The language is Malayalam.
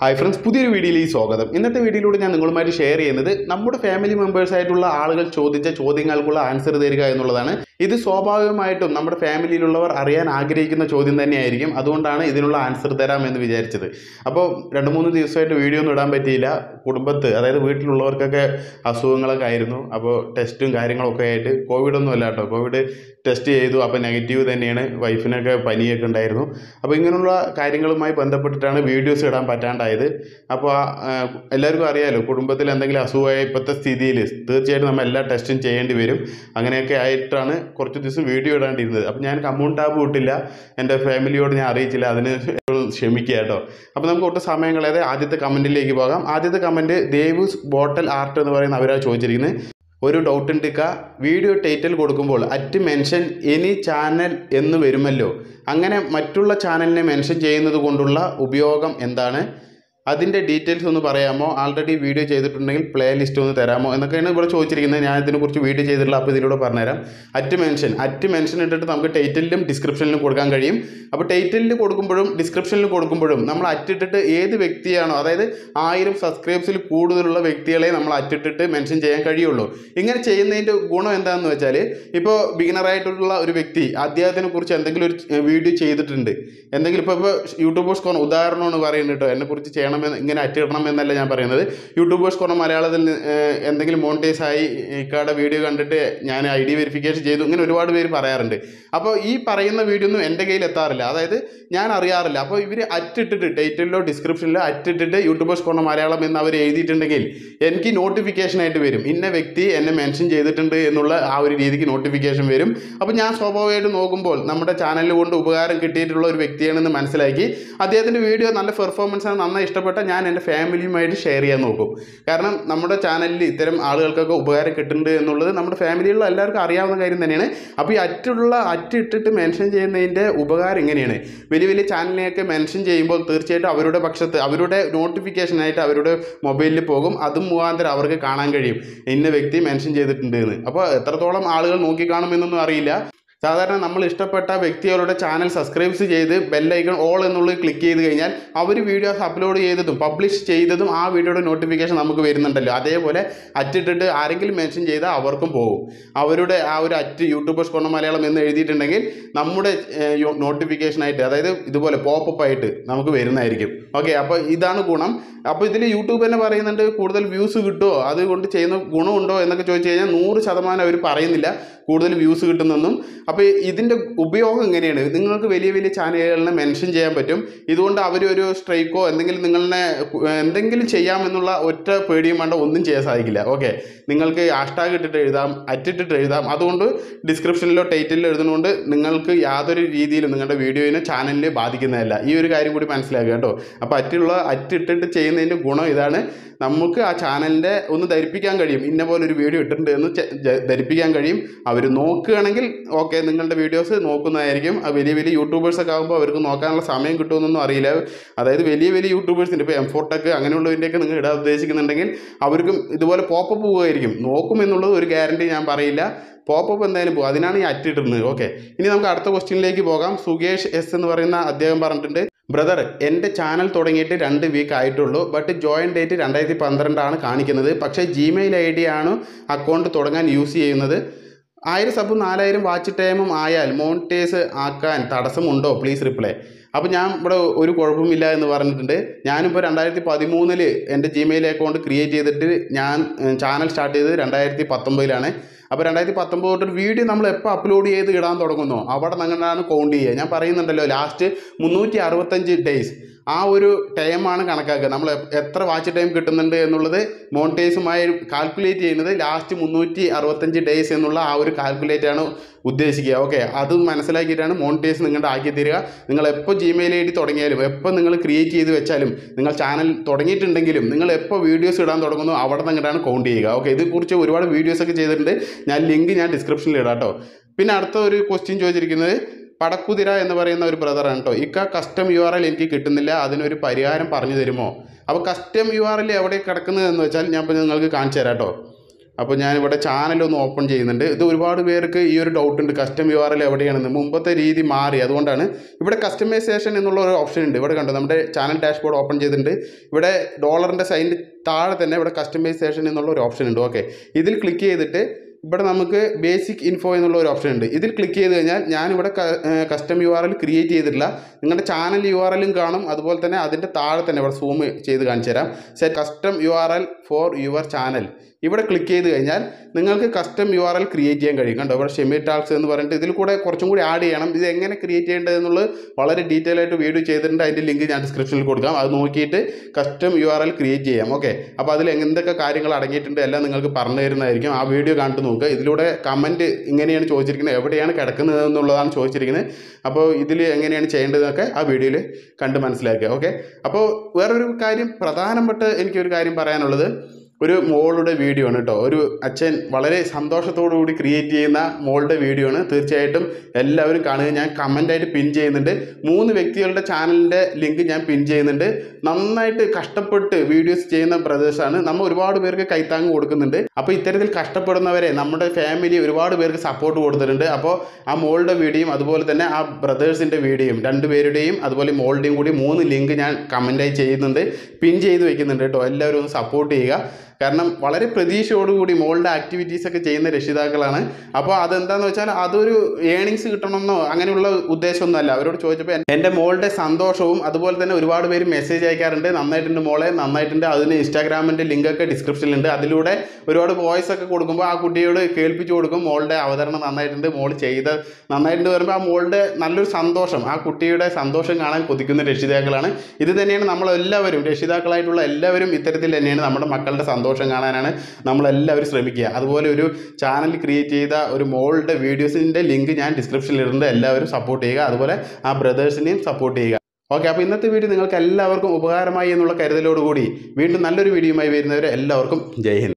ഹായ് ഫ്രണ്ട്സ് പുതിയൊരു വീഡിയോയിലേക്ക് സ്വാഗതം ഇന്നത്തെ വീഡിയോയിലൂടെ ഞാൻ നിങ്ങളുമായിട്ട് ഷെയർ ചെയ്യുന്നത് നമ്മുടെ ഫാമിലി മെമ്പേഴ്സ് ആയിട്ടുള്ള ആളുകൾ ചോദിച്ച ചോദ്യങ്ങൾക്കുള്ള ആൻസർ തരിക എന്നുള്ളതാണ് ഇത് സ്വാഭാവികമായിട്ടും നമ്മുടെ ഫാമിലിയിലുള്ളവർ അറിയാൻ ആഗ്രഹിക്കുന്ന ചോദ്യം തന്നെയായിരിക്കും അതുകൊണ്ടാണ് ഇതിനുള്ള ആൻസർ തരാം എന്ന് വിചാരിച്ചത് അപ്പോൾ രണ്ട് മൂന്ന് ദിവസമായിട്ട് വീഡിയോ ഒന്നും ഇടാൻ പറ്റിയില്ല കുടുംബത്ത് അതായത് വീട്ടിലുള്ളവർക്കൊക്കെ അസുഖങ്ങളൊക്കെ ആയിരുന്നു അപ്പോൾ ടെസ്റ്റും കാര്യങ്ങളൊക്കെ ആയിട്ട് കോവിഡ് ഒന്നും അല്ല കേട്ടോ കോവിഡ് ടെസ്റ്റ് ചെയ്തു അപ്പോൾ നെഗറ്റീവ് തന്നെയാണ് വൈഫിനൊക്കെ പനിയൊക്കെ ഉണ്ടായിരുന്നു അപ്പോൾ ഇങ്ങനെയുള്ള കാര്യങ്ങളുമായി ബന്ധപ്പെട്ടിട്ടാണ് വീഡിയോസ് ഇടാൻ പറ്റാണ്ടായത് അപ്പോൾ ആ, ആ, എല്ലാവർക്കും അറിയാലോ കുടുംബത്തിൽ എന്തെങ്കിലും അസുഖമായ ഇപ്പോഴത്തെ സ്ഥിതിയിൽ തീർച്ചയായിട്ടും നമ്മൾ എല്ലാ ടെസ്റ്റും ചെയ്യേണ്ടി വരും അങ്ങനെയൊക്കെ ആയിട്ടാണ് കുറച്ച് ദിവസം വീഡിയോ ഇടാണ്ടിരുന്നത് അപ്പോൾ ഞാൻ കമ്മ്യൂൺ ടാബ് വിട്ടില്ല എൻ്റെ ഫാമിലിയോട് ഞാൻ അറിയിച്ചില്ല അതിന് ക്ഷമിക്കുക കേട്ടോ അപ്പോൾ നമുക്ക് ഒട്ടും സമയം കളയാതെ ആദ്യത്തെ കമൻറ്റിലേക്ക് പോകാം ആദ്യത്തെ കമൻറ്റ് ദേവൂസ് ബോട്ടൽ ആർട്ട് എന്ന് പറയുന്ന അവരാണ് ചോദിച്ചിരിക്കുന്നത് ഒരു ഡൗട്ട് ഉണ്ട് ഇക്ക വീഡിയോ ടൈറ്റിൽ കൊടുക്കുമ്പോൾ അറ്റ് മെൻഷൻ എനി ചാനൽ എന്ന് വരുമല്ലോ അങ്ങനെ മറ്റുള്ള ചാനലിനെ മെൻഷൻ ചെയ്യുന്നത് കൊണ്ടുള്ള ഉപയോഗം എന്താണ് അതിൻ്റെ ഡീറ്റെയിൽസ് ഒന്ന് പറയാമോ ആൾറെഡി വീഡിയോ ചെയ്തിട്ടുണ്ടെങ്കിൽ പ്ലേ ലിസ്റ്റ് ഒന്ന് തരാമോ എന്നൊക്കെയാണ് ഇവിടെ ചോദിച്ചിരിക്കുന്നത് ഞാൻ ഇതിനെക്കുറിച്ച് വീഡിയോ ചെയ്തിട്ടുള്ള അപ്പോൾ ഇതിലൂടെ പറഞ്ഞുതരാം അറ്റ് മെൻഷൻ അറ്റ് മെൻഷൻ ഇട്ടിട്ട് നമുക്ക് ടൈറ്റിലും ഡിസ്ക്രിപ്ഷനിലും കൊടുക്കാൻ കഴിയും അപ്പോൾ ടൈറ്റിലിൽ കൊടുക്കുമ്പോഴും ഡിസ്ക്രിപ്ഷനിൽ കൊടുക്കുമ്പോഴും നമ്മൾ അറ്റിട്ടിട്ട് ഏത് വ്യക്തിയാണോ അതായത് ആയിരം സബ്സ്ക്രൈബ്സിൽ കൂടുതലുള്ള വ്യക്തികളെ നമ്മൾ അറ്റിട്ടിട്ട് മെൻഷൻ ചെയ്യാൻ കഴിയുള്ളൂ ഇങ്ങനെ ചെയ്യുന്നതിൻ്റെ ഗുണം എന്താണെന്ന് വെച്ചാൽ ഇപ്പോൾ ബിഗിനറായിട്ടുള്ള ഒരു വ്യക്തി അദ്ദേഹത്തിനെ കുറിച്ച് എന്തെങ്കിലും ഒരു വീഡിയോ ചെയ്തിട്ടുണ്ട് എന്തെങ്കിലും ഇപ്പോൾ ഇപ്പോൾ യൂട്യൂബേഴ്സ് കോർണർ ഉദാഹരണമാണ് പറയുന്നത് കേട്ടോ എന്നെക്കുറിച്ച് ചെയ്യണമെന്ന് ഇങ്ങനെ അറ്റിടണം എന്നല്ല ഞാൻ പറയുന്നത് യൂട്യൂബേഴ്സ് കോർണർ മലയാളത്തിൽ നി- ഏഹ് എന്തെങ്കിലും മോണിറ്റൈസ് ആയി ഇക്കാടെ വീഡിയോ കണ്ടിട്ട് ഞാൻ ഐ ഡി വെരിഫിക്കേഷൻ ചെയ്തു ഇങ്ങനെ ഒരുപാട് പേര് പറയാറുണ്ട് അപ്പോൾ ഈ പറയുന്ന വീഡിയോ ഒന്നും എൻ്റെ കയ്യിൽ എത്താറില്ല അതായത് ഞാൻ അറിയാറില്ല അപ്പോൾ ഇവർ അറ്റിട്ടിട്ട് ടൈറ്റിലോ ഡിസ്ക്രിപ്ഷനിലോ അറ്റിട്ടിട്ട് യൂട്യൂബേഴ്സ് കോർണർ മലയാളം എന്ന് അവർ എഴുതിയിട്ടുണ്ടെങ്കിൽ എനിക്ക് നോട്ടിഫിക്കേഷൻ ആയിട്ട് വരും ഇന്ന വ്യക്തി എന്നെ മെൻഷൻ ചെയ്തിട്ടുണ്ട് എന്നുള്ള ആ ഒരു രീതിക്ക് നോട്ടിഫിക്കേഷൻ വരും അപ്പോൾ ഞാൻ സ്വാഭാവികമായിട്ട് നോക്കുമ്പോൾ നമ്മുടെ ചാനലിൽ കൊണ്ട് ഉപകാരം കിട്ടിയിട്ടുള്ള ഒരു വ്യക്തിയാണെന്ന് മനസ്സിലാക്കി അദ്ദേഹത്തിൻ്റെ വീഡിയോ നല്ല പെർഫോമൻസ് ആണ് നന്നായി ഇഷ്ടപ്പെട്ട ഞാൻ എൻ്റെ ഫാമിലിയുമായിട്ട് ഷെയർ ചെയ്യാൻ നോക്കും കാരണം നമ്മുടെ ചാനലിൽ ഇത്തരം ആളുകൾക്കൊക്കെ ഉപകാരം കിട്ടുന്നുണ്ട് എന്നുള്ളത് നമ്മുടെ ഫാമിലിയിലുള്ള എല്ലാവർക്കും അറിയാവുന്ന കാര്യം തന്നെയാണ് അപ്പോൾ ഈ അറ്റുള്ള അറ്റിട്ടിട്ട് മെൻഷൻ ചെയ്യുന്നതിൻ്റെ ഉപകാരം ഇങ്ങനെയാണ് വലിയ വലിയ ചാനലിനെയൊക്കെ മെൻഷൻ ചെയ്യുമ്പോൾ തീർച്ചയായിട്ടും അവരുടെ പക്ഷത്ത് അവരുടെ നോട്ടിഫിക്കേഷനായിട്ട് അവരുടെ മൊബൈലിൽ പോകും അതും മുഖാന്തരം അവർക്ക് കാണാൻ കഴിയും ഇന്ന വ്യക്തി മെൻഷൻ ചെയ്തിട്ടുണ്ട് എന്ന് അപ്പോൾ എത്രത്തോളം ആളുകൾ നോക്കിക്കാണുമെന്നൊന്നും അറിയില്ല സാധാരണ നമ്മൾ ഇഷ്ടപ്പെട്ട വ്യക്തികളുടെ ചാനൽ സബ്സ്ക്രൈബ്സ് ചെയ്ത് ബെല്ലൈക്കൺ ഓൾ എന്നുള്ളത് ക്ലിക്ക് ചെയ്ത് കഴിഞ്ഞാൽ അവർ വീഡിയോസ് അപ്ലോഡ് ചെയ്തതും പബ്ലിഷ് ചെയ്തതും ആ വീഡിയോയുടെ നോട്ടിഫിക്കേഷൻ നമുക്ക് വരുന്നുണ്ടല്ലോ അതേപോലെ അറ്റിട്ടിട്ട് ആരെങ്കിലും മെൻഷൻ ചെയ്താൽ അവർക്കും പോകും അവരുടെ ആ ഒരു അറ്റ് യൂട്യൂബേഴ്സ് കൊണ്ട മലയാളം എന്ന് എഴുതിയിട്ടുണ്ടെങ്കിൽ നമ്മുടെ നോട്ടിഫിക്കേഷനായിട്ട് അതായത് ഇതുപോലെ പോപ്പപ്പ് ആയിട്ട് നമുക്ക് വരുന്നതായിരിക്കും ഓക്കെ അപ്പോൾ ഇതാണ് ഗുണം അപ്പോൾ ഇതിൽ യൂട്യൂബ് തന്നെ പറയുന്നുണ്ട് കൂടുതൽ വ്യൂസ് കിട്ടുമോ അതുകൊണ്ട് ചെയ്യുന്ന ഗുണമുണ്ടോ എന്നൊക്കെ ചോദിച്ചു കഴിഞ്ഞാൽ നൂറ് ശതമാനം അവർ പറയുന്നില്ല കൂടുതൽ വ്യൂസ് കിട്ടുന്നെന്നും അപ്പോൾ ഇതിൻ്റെ ഉപയോഗം എങ്ങനെയാണ് നിങ്ങൾക്ക് വലിയ വലിയ ചാനലുകളിനെ മെൻഷൻ ചെയ്യാൻ പറ്റും ഇതുകൊണ്ട് അവർ ഒരു സ്ട്രൈക്കോ എന്തെങ്കിലും നിങ്ങളെ എന്തെങ്കിലും ചെയ്യാമെന്നുള്ള ഒറ്റ പേടിയും വേണ്ട ഒന്നും ചെയ്യാൻ സാധിക്കില്ല ഓക്കെ നിങ്ങൾക്ക് ഹാഷ്ടാഗ് ഇട്ടിട്ട് എഴുതാം അറ്റിട്ടിട്ട് എഴുതാം അതുകൊണ്ട് ഡിസ്ക്രിപ്ഷനിലോ ടൈറ്റിലോ എഴുതുന്നതുകൊണ്ട് നിങ്ങൾക്ക് യാതൊരു രീതിയിലും നിങ്ങളുടെ വീഡിയോയിനെ ചാനലിനെ ബാധിക്കുന്നതല്ല ഈ ഒരു കാര്യം കൂടി മനസ്സിലാക്കുക കേട്ടോ അപ്പോൾ അറ്റുള്ള അറ്റിട്ടിട്ട് ചെയ്യുന്നതിൻ്റെ ഗുണം ഇതാണ് നമുക്ക് ആ ചാനലിൻ്റെ ഒന്ന് ധരിപ്പിക്കാൻ കഴിയും ഇന്ന പോലെ ഒരു വീഡിയോ ഇട്ടിട്ടുണ്ട് എന്ന് ചെ- ജ- ധരിപ്പിക്കാൻ കഴിയും അവർ നോക്കുകയാണെങ്കിൽ ഓക്കെ നിങ്ങളുടെ വീഡിയോസ് നോക്കുന്നതായിരിക്കും ആ വലിയ വലിയ യൂട്യൂബേഴ്സൊക്കെ ആകുമ്പോൾ അവർക്ക് നോക്കാനുള്ള സമയം കിട്ടുമെന്നൊന്നും അറിയില്ല അതായത് വലിയ വലിയ യൂട്യൂബേഴ്സിൻ്റെ ഇപ്പോൾ എം ഫോട്ടൊക്കെ അങ്ങനെയുള്ളതിൻ്റെയൊക്കെ നിങ്ങൾ ഇടാൻ ഉദ്ദേശിക്കുന്നുണ്ടെങ്കിൽ അവർക്കും ഇതുപോലെ പോപ്പപ്പ് പോവുമായിരിക്കും നോക്കുമെന്നുള്ളത് ഒരു ഗ്യാരണ്ടി ഞാൻ പറയില്ല പോപ്പപ്പ് എന്തായാലും പോകും അതിനാണ് ഈ അറ്റിടുന്നത് ഓക്കെ ഇനി നമുക്ക് അടുത്ത ക്വസ്റ്റ്യനിലേക്ക് പോകാം സുകേഷ് എസ് എന്ന് പറയുന്ന അദ്ദേഹം പറഞ്ഞിട്ടുണ്ട് ബ്രദർ എൻ്റെ ചാനൽ തുടങ്ങിയിട്ട് രണ്ട് വീക്ക് ആയിട്ടുള്ളൂ ബട്ട് ജോയിൻ ഡേറ്റ് രണ്ടായിരത്തി പന്ത്രണ്ടാണ് കാണിക്കുന്നത് പക്ഷേ ജിമെയിൽ ഐ ഡി ആണ് അക്കൗണ്ട് തുടങ്ങാൻ യൂസ് ചെയ്യുന്നത് ആയിരം സബും നാലായിരം വാച്ച് ടൈമും ആയാൽ മോണിറ്റൈസ് ആക്കാൻ തടസ്സമുണ്ടോ പ്ലീസ് റിപ്ലൈ അപ്പോൾ ഞാൻ ഇവിടെ ഒരു കുഴപ്പമില്ല എന്ന് പറഞ്ഞിട്ടുണ്ട് ഞാനിപ്പോൾ രണ്ടായിരത്തി പതിമൂന്നിൽ എൻ്റെ ജിമെയിൽ അക്കൗണ്ട് ക്രിയേറ്റ് ചെയ്തിട്ട് ഞാൻ ചാനൽ സ്റ്റാർട്ട് ചെയ്തത് രണ്ടായിരത്തി പത്തൊമ്പതിലാണ് അപ്പോൾ രണ്ടായിരത്തി പത്തൊമ്പത് തൊട്ട് വീഡിയോ നമ്മൾ എപ്പോൾ അപ്ലോഡ് ചെയ്ത് ഇടാൻ തുടങ്ങുന്നോ അവിടെ നിങ്ങളാണ് കൗണ്ട് ചെയ്യുക ഞാൻ പറയുന്നുണ്ടല്ലോ ലാസ്റ്റ് മുന്നൂറ്റി അറുപത്തഞ്ച് ഡേയ്സ് ആ ഒരു ടൈമാണ് കണക്കാക്കുക നമ്മൾ എ- എത്ര വാച്ച് ടൈം കിട്ടുന്നുണ്ട് എന്നുള്ളത് മോണിറ്റൈസുമായി കാൽക്കുലേറ്റ് ചെയ്യുന്നത് ലാസ്റ്റ് മുന്നൂറ്റി അറുപത്തഞ്ച് ഡേയ്സ് എന്നുള്ള ആ ഒരു കാൽക്കുലേറ്റ് ആണ് ഉദ്ദേശിക്കുക ഓക്കെ അത് മനസ്സിലാക്കിയിട്ടാണ് മോണിറ്റൈസ് നിങ്ങളുടെ ആക്കി തരിക നിങ്ങൾ എപ്പോൾ ജിമെയിൽ ഐ ഡി തുടങ്ങിയാലും എപ്പോൾ നിങ്ങൾ ക്രിയേറ്റ് ചെയ്ത് വെച്ചാലും നിങ്ങൾ ചാനൽ തുടങ്ങിയിട്ടുണ്ടെങ്കിലും നിങ്ങൾ എപ്പോൾ വീഡിയോസ് ഇടാൻ തുടങ്ങുന്നു അവിടെ നിന്നിട്ടാണ് കൗണ്ട് ചെയ്യുക ഓക്കെ ഇതേക്കുറിച്ച് ഒരുപാട് വീഡിയോസ് ഒക്കെ ചെയ്തിട്ടുണ്ട് ഞാൻ ലിങ്ക് ഞാൻ ഡിസ്ക്രിപ്ഷനിൽ ഇടാം കേട്ടോ പിന്നെ അടുത്ത ഒരു ക്വസ്റ്റ്യൻ ചോദിച്ചിരിക്കുന്നത് പടക്കുതിര എന്ന് പറയുന്ന ഒരു ബ്രദറാണ് കേട്ടോ ഇക്ക കസ്റ്റം യു ആർ എൽ എനിക്ക് കിട്ടുന്നില്ല അതിനൊരു പരിഹാരം പറഞ്ഞു തരുമോ അപ്പോൾ കസ്റ്റം യു ആർ എൽ എവിടെ കിടക്കുന്നത് എന്ന് വെച്ചാൽ ഞാൻ ഇപ്പോൾ നിങ്ങൾക്ക് കാണിച്ചു തരാം കേട്ടോ അപ്പോൾ ഞാനിവിടെ ചാനലൊന്ന് ഓപ്പൺ ചെയ്യുന്നുണ്ട് ഇത് ഒരുപാട് പേർക്ക് ഈ ഒരു ഡൗട്ട് ഉണ്ട് കസ്റ്റം യു ആർ എൽ എവിടെയാണെന്ന് മുമ്പത്തെ രീതി മാറി അതുകൊണ്ടാണ് ഇവിടെ കസ്റ്റമൈസേഷൻ എന്നുള്ള ഒരു ഓപ്ഷൻ ഉണ്ട് ഇവിടെ കണ്ടോ നമ്മുടെ ചാനൽ ഡാഷ്ബോർഡ് ഓപ്പൺ ചെയ്തിട്ടുണ്ട് ഇവിടെ ഡോളറിൻ്റെ സൈഡിൻ്റെ താഴെ തന്നെ ഇവിടെ കസ്റ്റമൈസേഷൻ എന്നുള്ള ഒരു ഓപ്ഷൻ ഉണ്ട് ഓക്കെ ഇതിൽ ക്ലിക്ക് ചെയ്തിട്ട് ഇവിടെ നമുക്ക് ബേസിക് ഇൻഫോ എന്നുള്ള ഒരു ഓപ്ഷൻ ഉണ്ട് ഇതിൽ ക്ലിക്ക് ചെയ്ത് കഴിഞ്ഞാൽ ഞാനിവിടെ custom U R L create ചെയ്തിട്ടില്ല നിങ്ങളുടെ ചാനൽ യു ആർ എല്ലും കാണും അതുപോലെ തന്നെ അതിൻ്റെ താഴെ തന്നെ ഇവിടെ സൂം ചെയ്ത് കാണിച്ചു തരാം set custom U R L for your channel ഇവിടെ ക്ലിക്ക് ചെയ്ത് കഴിഞ്ഞാൽ നിങ്ങൾക്ക് custom U R L create ചെയ്യാൻ കഴിയും കണ്ടോ ഇവിടെ ഷെമി ടാക്സ് എന്ന് പറഞ്ഞിട്ട് ഇതിൽ കൂടെ കുറച്ചും കൂടി ആഡ് ചെയ്യണം ഇത് എങ്ങനെ ക്രിയേറ്റ് ചെയ്യേണ്ടത് എന്നുള്ളത് വളരെ ഡീറ്റെയിൽ ആയിട്ട് വീഡിയോ ചെയ്തിട്ടുണ്ട് അതിൻ്റെ ലിങ്ക് ഞാൻ ഡിസ്ക്രിപ്ഷനിൽ കൊടുക്കാം അത് നോക്കിയിട്ട് custom U R L create ചെയ്യാം ഓക്കെ അപ്പോൾ അതിൽ എന്തൊക്കെ കാര്യങ്ങൾ അടങ്ങിയിട്ടുണ്ട് എല്ലാം നിങ്ങൾക്ക് പറഞ്ഞു തരുന്നതായിരിക്കും ആ വീഡിയോ കണ്ടു നോക്കുക ഇതിലൂടെ കമൻറ്റ് ഇങ്ങനെയാണ് ചോദിച്ചിരിക്കുന്നത് എവിടെയാണ് കിടക്കുന്നത് എന്നുള്ളതാണ് ചോദിച്ചിരിക്കുന്നത് അപ്പോൾ ഇതിൽ എങ്ങനെയാണ് ചെയ്യേണ്ടതെന്നൊക്കെ ആ വീഡിയോയിൽ കണ്ട് മനസ്സിലാക്കുക ഓക്കെ അപ്പോൾ വേറൊരു കാര്യം പ്രധാനപ്പെട്ട എനിക്കൊരു കാര്യം പറയാനുള്ളത് ഒരു മോളുടെ വീഡിയോ ആണ് കേട്ടോ ഒരു അച്ഛൻ വളരെ സന്തോഷത്തോടു കൂടി ക്രിയേറ്റ് ചെയ്യുന്ന മോളുടെ വീഡിയോ ആണ് തീർച്ചയായിട്ടും എല്ലാവരും കാണുക ഞാൻ കമൻ്റായിട്ട് പിൻ ചെയ്യുന്നുണ്ട് മൂന്ന് വ്യക്തികളുടെ ചാനലിൻ്റെ ലിങ്ക് ഞാൻ പിൻ ചെയ്യുന്നുണ്ട് നന്നായിട്ട് കഷ്ടപ്പെട്ട് വീഡിയോസ് ചെയ്യുന്ന ബ്രദേഴ്സാണ് നമ്മൾ ഒരുപാട് പേർക്ക് കൈത്താങ് കൊടുക്കുന്നുണ്ട് അപ്പോൾ ഇത്തരത്തിൽ കഷ്ടപ്പെടുന്നവരെ നമ്മുടെ ഫാമിലി ഒരുപാട് പേർക്ക് സപ്പോർട്ട് കൊടുത്തിട്ടുണ്ട് അപ്പോൾ ആ മോളുടെ വീഡിയോയും അതുപോലെ തന്നെ ആ ബ്രദേഴ്സിൻ്റെ വീഡിയോയും രണ്ടുപേരുടെയും അതുപോലെ മോളുടെയും കൂടി മൂന്ന് ലിങ്ക് ഞാൻ കമൻ്റായി ചെയ്യുന്നുണ്ട് പിൻ ചെയ്ത് വെക്കുന്നുണ്ട് കേട്ടോ എല്ലാവരും ഒന്ന് സപ്പോർട്ട് ചെയ്യുക കാരണം വളരെ പ്രതീക്ഷയോടുകൂടി മോളുടെ ആക്ടിവിറ്റീസ് ഒക്കെ ചെയ്യുന്ന രക്ഷിതാക്കളാണ് അപ്പോൾ അതെന്താണെന്ന് വെച്ചാൽ അതൊരു ഏണിങ്സ് കിട്ടണമെന്നോ അങ്ങനെയുള്ള ഉദ്ദേശമൊന്നുമല്ല അവരോട് ചോദിച്ചപ്പോൾ എൻ്റെ മോളുടെ സന്തോഷവും അതുപോലെ തന്നെ ഒരുപാട് പേര് മെസ്സേജ് അയക്കാറുണ്ട് നന്നായിട്ടുണ്ട് മോളെ നന്നായിട്ടുണ്ട് അതിന് ഇൻസ്റ്റാഗ്രാമിൻ്റെ ലിങ്കൊക്കെ ഡിസ്ക്രിപ്ഷനിലുണ്ട് അതിലൂടെ ഒരുപാട് വോയിസ് ഒക്കെ കൊടുക്കുമ്പോൾ ആ കുട്ടിയോട് കേൾപ്പിച്ചു കൊടുക്കും മോളുടെ അവതരണം നന്നായിട്ടുണ്ട് മോൾ ചെയ്ത നന്നായിട്ടുണ്ട് പറയുമ്പോൾ ആ മോളുടെ നല്ലൊരു സന്തോഷം ആ കുട്ടിയുടെ സന്തോഷം കാണാൻ കൊതിക്കുന്ന രക്ഷിതാക്കളാണ് ഇത് തന്നെയാണ് നമ്മളെല്ലാവരും രക്ഷിതാക്കളായിട്ടുള്ള എല്ലാവരും ഇത്തരത്തിൽ തന്നെയാണ് നമ്മുടെ മക്കളുടെ സന്തോഷം കാണാനാണ് നമ്മളെല്ലാവരും ശ്രമിക്കുക അതുപോലെ ഒരു ചാനൽ ക്രിയേറ്റ് ചെയ്ത ഒരു മോളുടെ വീഡിയോസിൻ്റെ ലിങ്ക് ഞാൻ ഡിസ്ക്രിപ്ഷനിൽ ഇടുന്നുണ്ട് എല്ലാവരും സപ്പോർട്ട് ചെയ്യുക അതുപോലെ ആ ബ്രദേഴ്സിനെയും സപ്പോർട്ട് ചെയ്യുക ഓക്കെ അപ്പോൾ ഇന്നത്തെ വീഡിയോ നിങ്ങൾക്ക് എല്ലാവർക്കും ഉപകാരമായി എന്നുള്ള കരുതലോടുകൂടി വീണ്ടും നല്ലൊരു വീഡിയോയുമായി വരുന്നവരെ എല്ലാവർക്കും ജയ് ഹിന്ദ്